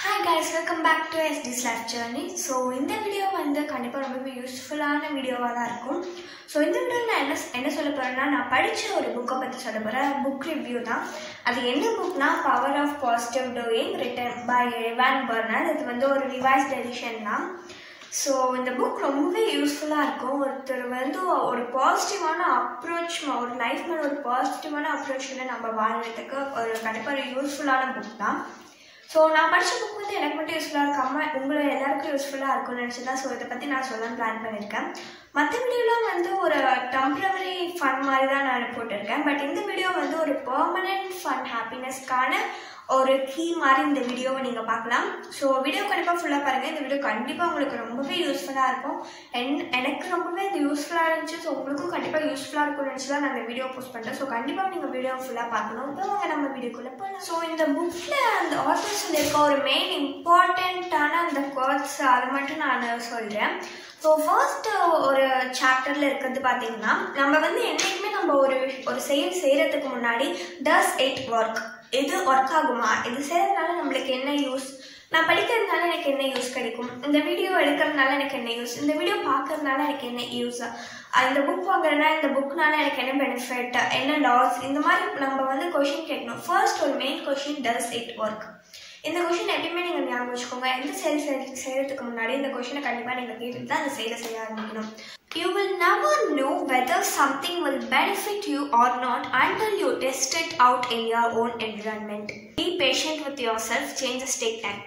Hi guys welcome back to STS life journey so இந்த video வந்து கண்டிப்பாக ரொம்பவே யூஸ்ஃபுல்லான வீடியோவாக தான் இருக்கும் ஸோ இந்த வீடியோவில் நான் என்ன என்ன சொல்ல போகிறேன்னா நான் படித்த ஒரு புக்கை பற்றி சொல்ல போகிறேன் புக் ரிவ்யூ தான் அது என்ன புக்னா power of positive doing written by Ivan Burnell இது வந்து ஒரு ரிவைஸ்ட் எடிஷன் தான் ஸோ இந்த புக் ரொம்பவே யூஸ்ஃபுல்லாக இருக்கும் ஒருத்தர் வந்து ஒரு பாசிட்டிவான அப்ரோச் ஒரு லைஃப் மேலே ஒரு பாசிட்டிவான அப்ரோச்சில் நம்ம வாழ்றதுக்கு ஒரு கண்டிப்பாக ஒரு யூஸ்ஃபுல்லான புக் தான் ஸோ நான் படித்த புக் வந்து எனக்கு மட்டும் யூஸ்ஃபுல்லாக இருக்காம உங்களை எல்லாருக்கும் யூஸ்ஃபுல்லாக இருக்கும்னு நினச்சி தான் ஸோ இதை பற்றி நான் சொல்லணும்னு பிளான் பண்ணியிருக்கேன் மற்ற வீடியோலாம் வந்து ஒரு டெம்ப்ரவரி ஃபன் மாதிரி தான் நான் போட்டிருக்கேன் பட் இந்த வீடியோ வந்து ஒரு பெர்மனன்ட் ஃபன் ஹாப்பினஸ்க்கான ஒரு கீ மாதிரி இந்த வீடியோவை நீங்கள் பார்க்கலாம் ஸோ வீடியோ கண்டிப்பாக ஃபுல்லாக பாருங்கள் இந்த வீடியோ கண்டிப்பாக உங்களுக்கு ரொம்பவே யூஸ்ஃபுல்லாக இருக்கும் என் எனக்கு ரொம்பவே இது யூஸ்ஃபுல்லாக இருந்துச்சு ஸோ உங்களுக்கும் கண்டிப்பாக யூஸ்ஃபுல்லாக இருக்கும்னு நினச்சி தான் நான் இந்த வீடியோ போஸ்ட் பண்ணுறேன் ஸோ கண்டிப்பாக நீங்கள் வீடியோ ஃபுல்லாக பார்க்கணும் இப்போ வாங்க நம்ம வீடியோக்குள்ளே போகலாம் ஸோ இந்த புக்கில் அந்த ஆத்தர் சொல்லியிருக்க ஒரு மெயின் இம்பார்ட்டண்ட்டான அந்த கோர்ட்ஸ் அதை மட்டும் நான் சொல்கிறேன் ஸோ ஃபர்ஸ்ட் ஒரு சாப்டரில் இருக்கிறது பார்த்தீங்கன்னா நம்ம வந்து என்றைக்குமே நம்ம ஒரு ஒரு செயல் செய்கிறதுக்கு முன்னாடி டஸ் இட் ஒர்க் இது ஒர்க் ஆகுமா இது செய்கிறதுனால நம்மளுக்கு என்ன யூஸ் நான் படிக்கிறதுனால எனக்கு என்ன யூஸ் கிடைக்கும் இந்த வீடியோ எடுக்கிறதுனால எனக்கு என்ன யூஸ் இந்த வீடியோ பார்க்கறதுனால எனக்கு என்ன யூஸ் இந்த புக் வாங்குறேன்னா இந்த புக்னால எனக்கு என்ன பெனிஃபிட் என்ன லாஸ் இந்த மாதிரி நம்ம வந்து கொஷின் கேட்கணும் ஃபர்ஸ்ட் ஒரு main question does it work இந்த கொஷின் எப்பயுமே நீங்கள் ஞாபகம் வச்சுக்கோங்க எந்த செயல் செய் செய்கிறதுக்கு முன்னாடி இந்த கொஷினை கண்டிப்பாக நீங்கள் கேட்டுட்டு தான் அந்த செயலை செய்ய ஆரம்பிக்கணும் You will never know whether something will benefit you or not until you test it out in your own environment. Be patient with yourself, changes take time.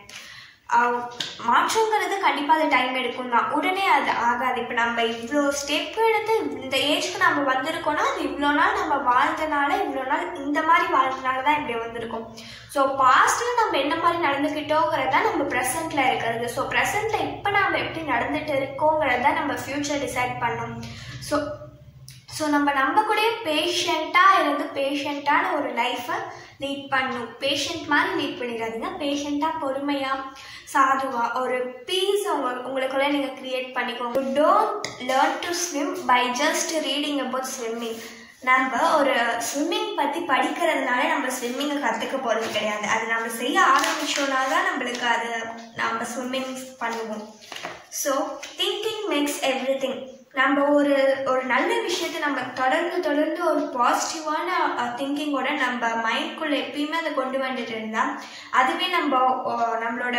மாற்றங்கிறது கண்டிப்பாக அது டைம் எடுக்கும் தான் உடனே அது ஆகாது இப்போ நம்ம இவ்வளோ ஸ்டெப் எடுத்து இந்த ஏஜ்க்கு நம்ம வந்திருக்கோம்னா அது இவ்வளோ நாள் நம்ம வாழ்ந்தனால இவ்வளோ நாள் இந்த மாதிரி வாழ்ந்தனால தான் இப்படி வந்திருக்கோம் ஸோ பாஸ்ட்டில் நம்ம என்ன மாதிரி நடந்துக்கிட்டோங்கிறது தான் நம்ம ப்ரெசென்ட்டில் இருக்கிறது ஸோ ப்ரெசென்ட்டில் இப்போ நம்ம எப்படி நடந்துட்டு இருக்கோங்கிறது தான் நம்ம ஃப்யூச்சர் டிசைட் பண்ணோம் ஸோ ஸோ நம்ம நம்ம கூட பேஷண்ட்டாக இருந்து பேஷண்ட்டான ஒரு லைஃப்பை லீட் பண்ணும் பேஷண்ட் மாதிரி லீட் பண்ணிடாதீங்க பேஷண்ட்டாக பொறுமையாக சாதுவாக ஒரு பீஸ் உங்க உங்களுக்குள்ளே நீங்கள் க்ரியேட் பண்ணிக்கோங்க don't learn to swim by just reading about swimming நம்ம ஒரு ஸ்விம்மிங் பற்றி படிக்கிறதுனால நம்ம ஸ்விம்மிங்கை கற்றுக்க போகிறது கிடையாது அது நம்ம செய்ய ஆரம்பிச்சோன்னா தான் நம்மளுக்கு அது நம்ம ஸ்விம்மிங் பண்ணுவோம் so thinking makes everything நம்ம ஒரு ஒரு நல்ல விஷயத்தை நம்ம தொடர்ந்து தொடர்ந்து ஒரு பாசிட்டிவான திங்கிங்கோட நம்ம மைண்ட்குள்ளே எப்பயுமே அதை கொண்டு வந்துட்டு இருந்தால் அதுவே நம்ம நம்மளோட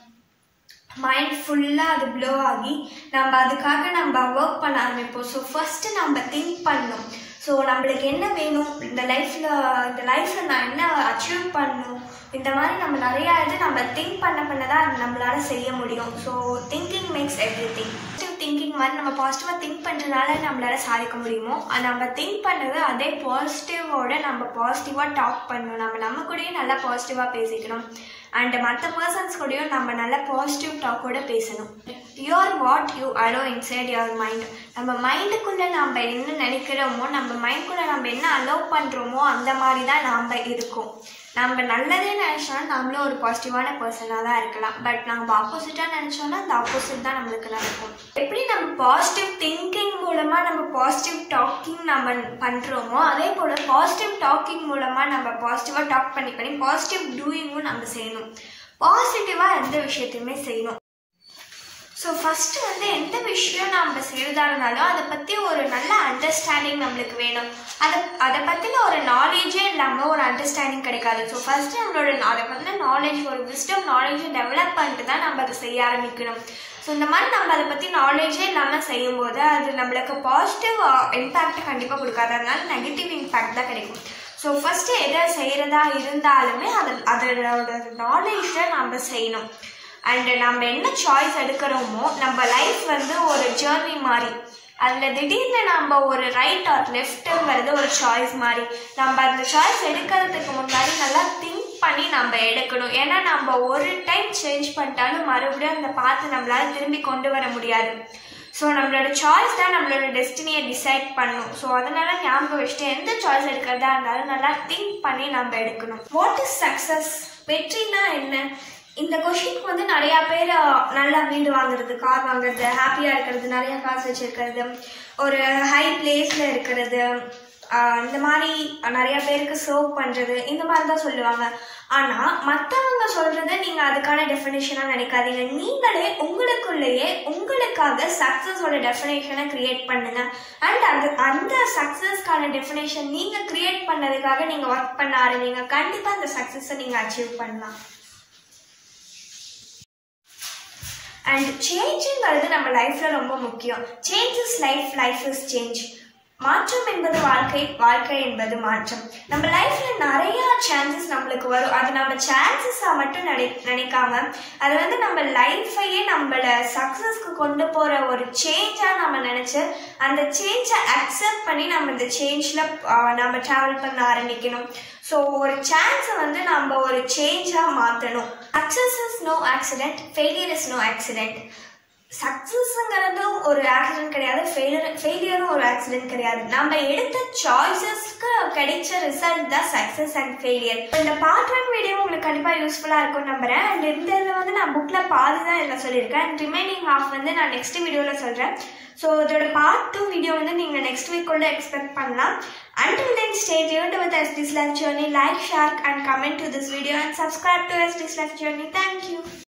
மைண்ட் ஃபுல்லாக அது ப்ளோ ஆகி நம்ம அதுக்காக நம்ம ஒர்க் பண்ண ஆரம்பிப்போம் ஸோ ஃபஸ்ட்டு நம்ம திங்க் பண்ணணும் ஸோ நம்மளுக்கு என்ன வேணும் இந்த லைஃப்பில் இந்த லைஃப்பில் நான் என்ன அச்சீவ் பண்ணணும் இந்த மாதிரி நம்ம நிறையா இது நம்ம திங்க் பண்ண பண்ண தான் அது நம்மளால் செய்ய முடியும் so thinking makes everything positive thinking மாதிரி நம்ம பாசிட்டிவாக திங்க் பண்ணுறதுனால நம்மளால் சாதிக்க முடியுமோ நம்ம திங்க் பண்ணது அதே பாசிட்டிவோட நம்ம பாசிட்டிவாக டாக் பண்ணணும் நம்ம நம்ம கூடயும் நல்லா பாசிட்டிவாக பேசிக்கணும் அண்ட் மற்ற பர்சன்ஸ் கூடயும் நம்ம நல்ல பாசிட்டிவ் டாக்கோட பேசணும் you are what you allow inside your mind நம்ம மைண்டுக்குள்ளே நம்ம என்ன நினைக்கிறோமோ நம்ம மைண்டுக்குள்ளே நம்ம என்ன அலோவ் பண்ணுறோமோ அந்த மாதிரி தான் நாம் இருக்கோம் நம்ம நல்லதே நினச்சோன்னா நம்மளும் ஒரு பாசிட்டிவான பர்சனாக தான் இருக்கலாம் பட் நம்ம ஆப்போசிட்டாக நினச்சோன்னா அந்த ஆப்போசிட் தான் நம்மளுக்கு நடக்கும் எப்படி நம்ம பாசிட்டிவ் திங்கிங் மூலமாக நம்ம பாசிட்டிவ் டாக்கிங் நம்ம பண்ணுறோமோ அதே போல் பாசிட்டிவ் டாக்கிங் மூலமாக நம்ம பாசிட்டிவாக டாக் பண்ணி பண்ணி பாசிட்டிவ் டூயிங்கும் நம்ம செய்யணும் பாசிட்டிவாக எந்த விஷயத்தையுமே செய்யணும் ஸோ ஃபஸ்ட்டு வந்து எந்த விஷயம் நம்ம செய்கிறதா இருந்தாலும் அதை பற்றி ஒரு நல்ல அண்டர்ஸ்டாண்டிங் நம்மளுக்கு வேணும் அதை அதை பற்றின ஒரு நாலேஜே இல்லாமல் ஒரு அண்டர்ஸ்டாண்டிங் கிடைக்காது ஸோ ஃபஸ்ட்டு நம்மளோட அதை பற்றின நாலேஜ் ஒரு விஸ்டம் நாலேஜை டெவலப் பண்ணிட்டு தான் நம்ம அதை செய்ய ஆரம்பிக்கணும் ஸோ இந்த மாதிரி நம்ம அதை பற்றி நாலேஜே இல்லாமல் செய்யும்போது அது நம்மளுக்கு பாசிட்டிவ் இம்பேக்ட் கண்டிப்பாக கொடுக்காது அதனால நெகட்டிவ் இம்பேக்ட் தான் கிடைக்கும் ஸோ ஃபஸ்ட்டு எதை செய்கிறதா இருந்தாலுமே அது அதோட நாலேஜில் நம்ம செய்யணும் அண்டு நம்ம என்ன சாய்ஸ் எடுக்கிறோமோ நம்ம லைஃப் வந்து ஒரு ஜேர்னி மாதிரி அதில் திடீர்னு நம்ம ஒரு ரைட் ஆர் லெஃப்ட்டுங்கிறது ஒரு சாய்ஸ் மாதிரி நம்ம அந்த சாய்ஸ் எடுக்கிறதுக்கு முன்னாடி நல்லா திங்க் பண்ணி நம்ம எடுக்கணும் ஏன்னா நம்ம ஒரு டைம் சேஞ்ச் பண்ணிட்டாலும் மறுபடியும் அந்த பார்த்து நம்மளால திரும்பி கொண்டு வர முடியாது ஸோ நம்மளோட சாய்ஸ் தான் நம்மளோட டெஸ்டினியை டிசைட் பண்ணும் ஸோ அதனால ஞாபகம் வச்சுட்டு எந்த சாய்ஸ் எடுக்கிறதா இருந்தாலும் நல்லா திங்க் பண்ணி நம்ம எடுக்கணும் வாட் இஸ் சக்ஸஸ் வெற்றினா என்ன இந்த கொஷினுக்கு வந்து நிறையா பேர் நல்லா வீடு வாங்குறது கார் வாங்குறது ஹாப்பியாக இருக்கிறது நிறையா காசு வச்சுருக்கிறது ஒரு ஹை பிளேஸில் இருக்கிறது இந்த மாதிரி நிறைய பேருக்கு சர்வ் பண்ணுறது இந்த மாதிரி தான் சொல்லுவாங்க ஆனால் மற்றவங்க சொல்கிறத நீங்கள் அதுக்கான டெஃபினேஷனாக நினைக்காதீங்க நீங்களே உங்களுக்குள்ளேயே உங்களுக்காக சக்ஸஸோட டெஃபினேஷனை க்ரியேட் பண்ணுங்க அண்ட் அந்த அந்த சக்ஸஸ்க்கான டெஃபினேஷன் நீங்கள் க்ரியேட் பண்ணதுக்காக நீங்கள் ஒர்க் பண்ண ஆரம்பிங்க கண்டிப்பாக அந்த சக்ஸஸை நீங்கள் அச்சீவ் பண்ணலாம் அண்ட் சேஞ்சுங்கிறது நம்ம லைஃப்பில் ரொம்ப முக்கியம் change is life life is change மாற்றம் என்பது வாழ்க்கை வாழ்க்கை என்பது மாற்றம் நம்ம லைஃப்ல நிறைய சான்சஸ் நம்மளுக்கு வரும் அது நம்ம சான்சஸா மட்டும் நினை நினைக்காம அது வந்து நம்ம லைஃபையே நம்மள சக்சஸ்க்கு கொண்டு போற ஒரு சேஞ்சா நம்ம நினைச்சு அந்த சேஞ்சை அக்செப்ட் பண்ணி நம்ம இந்த சேஞ்ச்ல நம்ம டிராவல் பண்ண ஆரம்பிக்கணும் ஸோ ஒரு சான்ஸை வந்து நம்ம ஒரு சேஞ்சாக மாற்றணும் success is no accident failure is no accident சக்ஸஸ்ங்கிறதும் ஒரு ஆக்சிடென்ட் கிடையாது ஃபெயிலியர் ஃபெயிலியரும் ஒரு ஆக்சிடென்ட் கிடையாது நம்ம எடுத்த சாய்ஸஸ்க்கு கிடைச்ச ரிசல்ட் தான் சக்ஸஸ் அண்ட் ஃபெயிலியர் இந்த பார்ட் ஒன் வீடியோ உங்களுக்கு கண்டிப்பாக யூஸ்ஃபுல்லாக இருக்கும் நம்புறேன் அண்ட் இந்த இதில் வந்து நான் புக்கில் பாதி தான் இதில் சொல்லியிருக்கேன் அண்ட் ரிமைனிங் ஹாஃப் வந்து நான் நெக்ஸ்ட் வீடியோவில் சொல்கிறேன் ஸோ இதோட பார்ட் டூ வீடியோ வந்து நீங்கள் நெக்ஸ்ட் வீக் கூட எக்ஸ்பெக்ட் பண்ணலாம் until then stay tuned with SD's Life Journey. Like, share and comment to this video and subscribe to SD's Life Journey. Thank you.